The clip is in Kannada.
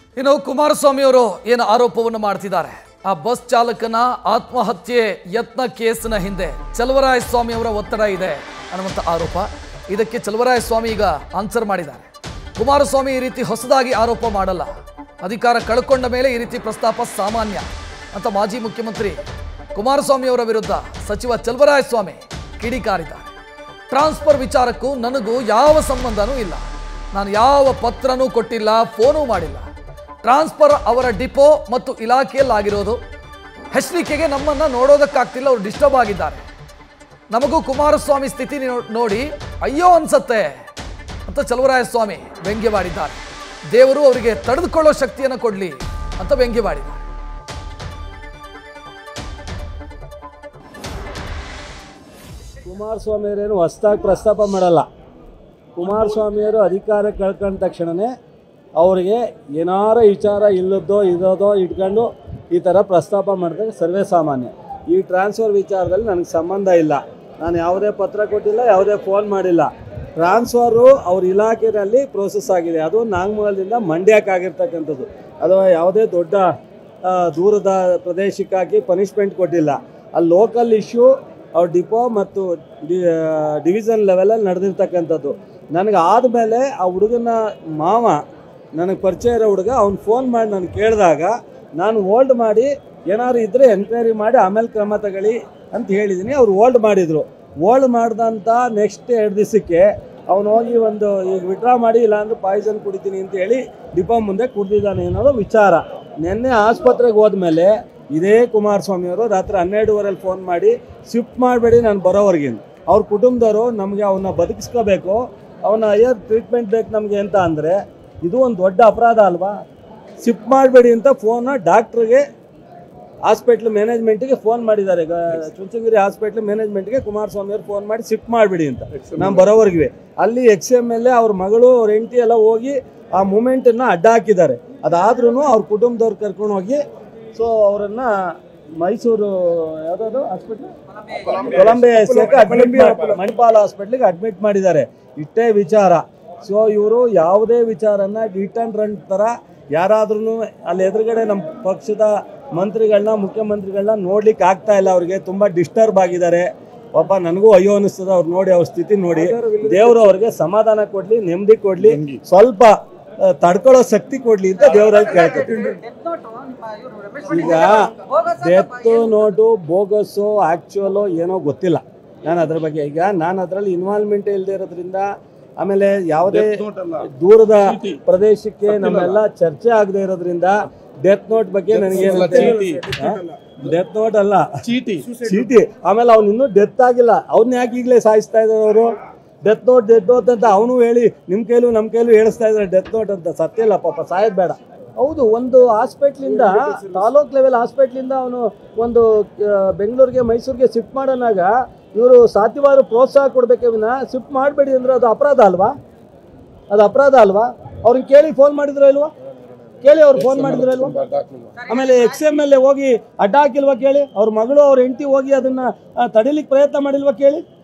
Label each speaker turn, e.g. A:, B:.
A: ಇನ್ನು ಕುಮಾರಸ್ವಾಮಿ ಅವರು ಏನು ಆರೋಪವನ್ನು ಮಾಡ್ತಿದ್ದಾರೆ ಆ ಬಸ್ ಚಾಲಕನ ಆತ್ಮಹತ್ಯೆ ಯತ್ನ ಕೇಸಿನ ಹಿಂದೆ ಚಲವರಾಯ ಸ್ವಾಮಿ ಅವರ ಒತ್ತಡ ಇದೆ ಅನ್ನುವಂಥ ಆರೋಪ ಇದಕ್ಕೆ ಚಲವರಾಯ ಸ್ವಾಮಿ ಈಗ ಆನ್ಸರ್ ಮಾಡಿದ್ದಾರೆ ಕುಮಾರಸ್ವಾಮಿ ಈ ರೀತಿ ಹೊಸದಾಗಿ ಆರೋಪ ಮಾಡಲ್ಲ ಅಧಿಕಾರ ಕಳ್ಕೊಂಡ ಮೇಲೆ ಈ ರೀತಿ ಪ್ರಸ್ತಾಪ ಸಾಮಾನ್ಯ ಅಂತ ಮಾಜಿ ಮುಖ್ಯಮಂತ್ರಿ ಕುಮಾರಸ್ವಾಮಿ ಅವರ ವಿರುದ್ಧ ಸಚಿವ ಚಲವರಾಯ ಸ್ವಾಮಿ ಕಿಡಿಕಾರಿದ್ದಾರೆ ಟ್ರಾನ್ಸ್ಫರ್ ವಿಚಾರಕ್ಕೂ ನನಗೂ ಯಾವ ಸಂಬಂಧನೂ ಇಲ್ಲ ನಾನು ಯಾವ ಪತ್ರನೂ ಕೊಟ್ಟಿಲ್ಲ ಫೋನೂ ಮಾಡಿಲ್ಲ ಟ್ರಾನ್ಸ್ಫರ್ ಅವರ ಡಿಪೋ ಮತ್ತು ಇಲಾಖೆಯಲ್ಲಿ ಆಗಿರೋದು ಹೆಚ್ಡಿಕೆಗೆ ನಮ್ಮನ್ನು ನೋಡೋದಕ್ಕಾಗ್ತಿಲ್ಲ ಅವರು ಡಿಸ್ಟರ್ಬ್ ಆಗಿದ್ದಾರೆ ನಮಗೂ ಕುಮಾರಸ್ವಾಮಿ ಸ್ಥಿತಿ ನೋ- ನೋಡಿ ಅಯ್ಯೋ ಅನ್ಸತ್ತೆ ಅಂತ ಚಲವರಾಯ ಸ್ವಾಮಿ ವ್ಯಂಗ್ಯವಾಡಿದ್ದಾರೆ ದೇವರು ಅವರಿಗೆ ತಡೆದುಕೊಳ್ಳೋ ಶಕ್ತಿಯನ್ನು ಕೊಡಲಿ ಅಂತ ವ್ಯಂಗ್ಯವಾಡಿದ್ದಾರೆ
B: ಕುಮಾರಸ್ವಾಮಿಯವರೇನು ಹೊಸ್ದಾಗಿ ಪ್ರಸ್ತಾಪ ಮಾಡಲ್ಲ ಕುಮಾರಸ್ವಾಮಿಯವರು ಅಧಿಕಾರ ಕಳ್ಕೊಂಡ ತಕ್ಷಣವೇ ಅವರಿಗೆ ಏನಾರ ವಿಚಾರ ಇಲ್ಲದೋ ಇರೋದೋ ಇಟ್ಕೊಂಡು ಈ ಥರ ಪ್ರಸ್ತಾಪ ಮಾಡಿದಾಗ ಸರ್ವೇ ಸಾಮಾನ್ಯ ಈ ಟ್ರಾನ್ಸ್ಫರ್ ವಿಚಾರದಲ್ಲಿ ನನಗೆ ಸಂಬಂಧ ಇಲ್ಲ ನಾನು ಯಾವುದೇ ಪತ್ರ ಕೊಟ್ಟಿಲ್ಲ ಯಾವುದೇ ಫೋನ್ ಮಾಡಿಲ್ಲ ಟ್ರಾನ್ಸ್ಫರು ಅವ್ರ ಇಲಾಖೆಯಲ್ಲಿ ಪ್ರೋಸೆಸ್ ಆಗಿದೆ ಅದು ನಾಗಮೂಲದಿಂದ ಮಂಡ್ಯಕ್ಕಾಗಿರ್ತಕ್ಕಂಥದ್ದು ಅಥವಾ ಯಾವುದೇ ದೊಡ್ಡ ಆ, ದೂರದ ಪ್ರದೇಶಕ್ಕಾಗಿ ಪನಿಷ್ಮೆಂಟ್ ಕೊಟ್ಟಿಲ್ಲ ಅಲ್ಲಿ ಲೋಕಲ್ ಇಶ್ಯೂ ಅವ್ರ ಡಿಪೋ ಮತ್ತು ಡಿ ಡಿವಿಷನ್ ಲೆವೆಲಲ್ಲಿ ನಡೆದಿರ್ತಕ್ಕಂಥದ್ದು ನನಗೆ ಆದಮೇಲೆ ಆ ಹುಡುಗನ ಮಾವ ನನಗೆ ಪರಿಚಯ ಇರೋ ಹುಡುಗ ಅವ್ನು ಫೋನ್ ಮಾಡಿ ನಾನು ಕೇಳಿದಾಗ ನಾನು ಹೋಲ್ಡ್ ಮಾಡಿ ಏನಾದ್ರು ಇದ್ದರೆ ಎನ್ಕ್ವೈರಿ ಮಾಡಿ ಆಮೇಲೆ ಕ್ರಮ ತಗೊಳ್ಳಿ ಅಂತ ಹೇಳಿದ್ದೀನಿ ಅವ್ರು ಹೋಲ್ಡ್ ಮಾಡಿದರು ಹೋಲ್ಡ್ ಮಾಡ್ದಂಥ ನೆಕ್ಸ್ಟ್ ಎರಡು ದಿವಸಕ್ಕೆ ಅವನು ಹೋಗಿ ಒಂದು ಈಗ ವಿಡ್ರಾ ಮಾಡಿ ಇಲ್ಲಾಂದ್ರೆ ಪಾಯ್ಸನ್ ಕುಡಿತೀನಿ ಅಂತ ಹೇಳಿ ಡಿಪೋ ಮುಂದೆ ಕುಡ್ದಿದ್ದಾನೆ ಅನ್ನೋದು ವಿಚಾರ ನಿನ್ನೆ ಆಸ್ಪತ್ರೆಗೆ ಹೋದ್ಮೇಲೆ ಇದೇ ಕುಮಾರಸ್ವಾಮಿಯವರು ರಾತ್ರಿ ಹನ್ನೆರಡುವರೆಲ್ಲಿ ಫೋನ್ ಮಾಡಿ ಶಿಫ್ಟ್ ಮಾಡಬೇಡಿ ನಾನು ಬರೋವರೆಗೆ ಅವ್ರ ಕುಟುಂಬದವರು ನಮಗೆ ಅವನ್ನ ಬದುಕಿಸ್ಕೋಬೇಕು ಅವನ ಹೈಯರ್ ಟ್ರೀಟ್ಮೆಂಟ್ ಬೇಕು ನಮಗೆ ಅಂತ ಅಂದರೆ ಇದು ಒಂದು ದೊಡ್ಡ ಅಪರಾಧ ಅಲ್ವಾ ಶಿಫ್ಟ್ ಮಾಡಬೇಡಿ ಅಂತ ಫೋನ ಡಾಕ್ಟ್ರಿಗೆ ಹಾಸ್ಪಿಟ್ಲ್ ಮ್ಯಾನೇಜ್ಮೆಂಟ್ಗೆ ಫೋನ್ ಮಾಡಿದ್ದಾರೆ ಈಗ ಚುಂಚನಗಿರಿ ಹಾಸ್ಪಿಟ್ಲ್ ಮ್ಯಾನೇಜ್ಮೆಂಟ್ಗೆ ಕುಮಾರಸ್ವಾಮಿ ಅವರು ಫೋನ್ ಮಾಡಿ ಶಿಫ್ಟ್ ಮಾಡಿಬಿಡಿ ಅಂತ ನಾವು ಬರೋವರೆಗೆ ಅಲ್ಲಿ ಎಕ್ಸ್ ಎಮ್ ಎಲ್ ಎ ಅವ್ರ ಮಗಳು ಅವ್ರ ಹೆಂಡತಿ ಎಲ್ಲ ಹೋಗಿ ಆ ಮೂಮೆಂಟನ್ನು ಅಡ್ಡ ಹಾಕಿದ್ದಾರೆ ಅದಾದ್ರೂ ಅವ್ರ ಕುಟುಂಬದವ್ರು ಕರ್ಕೊಂಡು ಹೋಗಿ ಸೊ ಅವರನ್ನು ಮೈಸೂರು ಯಾವುದಾದ್ರು ಹಾಸ್ಪಿಟ್ಲ್ ಕೊಲಂಬೆ ಅಡ್ಮಿಟ್ ಮಣಿಪಾಲ್ ಹಾಸ್ಪಿಟ್ಲಿಗೆ ಅಡ್ಮಿಟ್ ಮಾಡಿದ್ದಾರೆ ಇಷ್ಟೇ ವಿಚಾರ ಸೊ ಇವರು ಯಾವುದೇ ವಿಚಾರನ ಹಿಟ್ ಆ್ಯಂಡ್ ರನ್ ಥರ ಯಾರಾದ್ರೂ ಅಲ್ಲಿ ಎದುರುಗಡೆ ನಮ್ಮ ಪಕ್ಷದ ಮಂತ್ರಿಗಳನ್ನ ಮುಖ್ಯಮಂತ್ರಿಗಳನ್ನ ನೋಡ್ಲಿಕ್ಕೆ ಆಗ್ತಾ ಇಲ್ಲ ಅವ್ರಿಗೆ ತುಂಬ ಡಿಸ್ಟರ್ಬ್ ಆಗಿದ್ದಾರೆ ಪಾಪ ನನಗೂ ಅಯ್ಯೋ ಅನಿಸ್ತದೆ ಅವ್ರು ನೋಡಿ ಅವ್ರ ಸ್ಥಿತಿ ನೋಡಿ ದೇವರು ಅವ್ರಿಗೆ ಸಮಾಧಾನ ಕೊಡ್ಲಿ ನೆಮ್ಮದಿ ಕೊಡ್ಲಿ ಸ್ವಲ್ಪ ಆ, ತಡ್ಕೊಳ್ಳೋ ಶಕ್ತಿ ಕೊಡ್ಲಿ ಅಂತ ದೇವರಲ್ಲಿ ಕೇಳ್ಕೊತೀನಿ ಈಗ ಡೆತ್ ನೋಟು ಬೋಗಸ್ಸು ಆ್ಯಕ್ಚುಯಲು ಏನೋ ಗೊತ್ತಿಲ್ಲ ನಾನು ಅದ್ರ ಬಗ್ಗೆ ಈಗ ನಾನು ಅದರಲ್ಲಿ ಇನ್ವಾಲ್ವ್ಮೆಂಟ್ ಇಲ್ಲದೆ ಇರೋದ್ರಿಂದ ಆಮೇಲೆ ಯಾವುದೇ ದೂರದ ಪ್ರದೇಶಕ್ಕೆ ನಮ್ಮೆಲ್ಲ ಚರ್ಚೆ ಆಗದೆ ಇರೋದ್ರಿಂದ ಡೆತ್ ನೋಟ್ ಬಗ್ಗೆ ನನಗೆ ಡೆತ್ ನೋಟ್ ಅಲ್ಲ
C: ಚೀಟಿ
B: ಚೀಟಿ ಆಮೇಲೆ ಅವ್ನು ಇನ್ನೂ ಡೆತ್ ಆಗಿಲ್ಲ ಅವ್ನ ಯಾಕೆ ಈಗಲೇ ಸಾಯಿಸ್ತಾ ಇದ್ದಾರೆ ಅವರು ಡೆತ್ ನೋಟ್ ಡೆತ್ ನೋಟ್ ಅಂತ ಅವನು ಹೇಳಿ ನಿಮ್ಮ ಕೈಲೂ ನಮ್ಮ ಕೈಲೂ ಹೇಳಿಸ್ತಾ ಇದ್ದಾರೆ ಡೆತ್ ನೋಟ್ ಅಂತ ಸತ್ಯ ಇಲ್ಲ ಪಾಪ ಸಾಯೋದು ಬೇಡ ಹೌದು ಒಂದು ಹಾಸ್ಪಿಟ್ಲಿಂದ ತಾಲೂಕ್ ಲೆವೆಲ್ ಹಾಸ್ಪಿಟ್ಲಿಂದ ಅವನು ಒಂದು ಆ, ಬೆಂಗಳೂರಿಗೆ ಮೈಸೂರಿಗೆ ಶಿಫ್ಟ್ ಮಾಡೋನಾಗ ಇವರು ಸಾಧ್ಯವಾದ ಪ್ರೋತ್ಸಾಹ ಕೊಡಬೇಕೆ ವಿನ ಶಿಫ್ಟ್ ಮಾಡಬೇಡಿ ಅಂದ್ರೆ ಅದು ಅಪರಾಧ ಅಲ್ವಾ ಅದು ಅಪರಾಧ ಅಲ್ವಾ ಅವ್ರನ್ನ ಕೇಳಿ ಫೋನ್ ಮಾಡಿದ್ರ ಇಲ್ವಾ ಕೇಳಿ ಅವ್ರು ಫೋನ್ ಮಾಡಿದ್ರ ಇಲ್ವಾ ಆಮೇಲೆ ಎಕ್ಸ್ ಎಮ್ ಎಲ್ ಎ ಹೋಗಿ ಅಡ್ಡ ಹಾಕಿಲ್ವಾ ಕೇಳಿ ಅವ್ರ ಮಗಳು ಅವ್ರ ಹೆಂಡತಿ ಹೋಗಿ ಅದನ್ನ ಆ, ತಡಿಲಿಕ್ಕೆ ಪ್ರಯತ್ನ ಮಾಡಿಲ್ವಾ ಕೇಳಿ